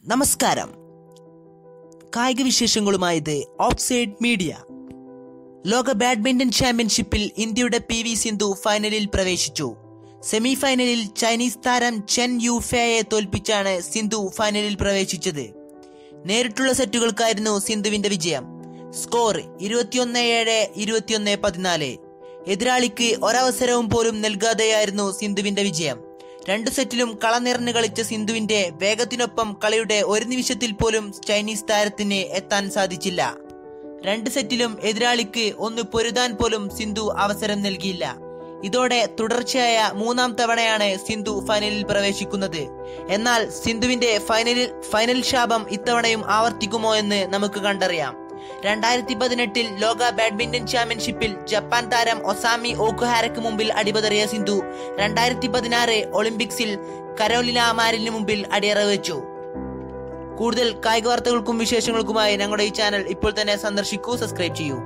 നമസ്കാരം കായിക വിശേഷങ്ങളുമായത് ഓഫ്സൈഡ് മീഡിയ ലോക ബാഡ്മിന്റൺ ചാമ്പ്യൻഷിപ്പിൽ ഇന്ത്യയുടെ പി വി സിന്ധു ഫൈനലിൽ പ്രവേശിച്ചു സെമി ഫൈനലിൽ ചൈനീസ് താരം ചെൻ യുഫെയെ തോൽപ്പിച്ചാണ് സിന്ധു ഫൈനലിൽ പ്രവേശിച്ചത് നേരിട്ടുള്ള സെറ്റുകൾക്കായിരുന്നു സിന്ധുവിന്റെ വിജയം സ്കോർ ഇരുപത്തിയൊന്ന് ഏഴ് ഇരുപത്തിയൊന്ന് പതിനാല് എതിരാളിക്ക് ഒരവസരവും പോലും നൽകാതെയായിരുന്നു സിന്ധുവിന്റെ വിജയം രണ്ടു സെറ്റിലും കളനിറഞ്ഞു കളിച്ച സിന്ധുവിന്റെ വേഗത്തിനൊപ്പം കളിയുടെ ഒരു നിമിഷത്തിൽ പോലും ചൈനീസ് താരത്തിന് എത്താൻ സാധിച്ചില്ല രണ്ട് സെറ്റിലും എതിരാളിക്ക് ഒന്ന് പൊരുതാൻ പോലും സിന്ധു അവസരം നൽകിയില്ല ഇതോടെ തുടർച്ചയായ മൂന്നാം തവണയാണ് സിന്ധു ഫൈനലിൽ പ്രവേശിക്കുന്നത് എന്നാൽ സിന്ധുവിന്റെ ഫൈനലിൽ ഫൈനൽ ശാപം ഇത്തവണയും ആവർത്തിക്കുമോ എന്ന് നമുക്ക് കണ്ടറിയാം രണ്ടായിരത്തി പതിനെട്ടിൽ ലോക ബാഡ്മിന്റൺ ചാമ്പ്യൻഷിപ്പിൽ ജപ്പാൻ താരം ഒസാമി ഓക്കുഹാരയ്ക്ക് മുമ്പിൽ അടിപതറിയ സിന്ധു രണ്ടായിരത്തി പതിനാറ് ഒളിമ്പിക്സിൽ കരോലിന മാരിന് മുമ്പിൽ അടിയറ വെച്ചു കൂടുതൽ കായിക വാർത്തകൾക്കും വിശേഷങ്ങൾക്കുമായി ഞങ്ങളുടെ ഈ ചാനൽ ഇപ്പോൾ തന്നെ സന്ദർശിക്കൂ സബ്സ്ക്രൈബ് ചെയ്യൂ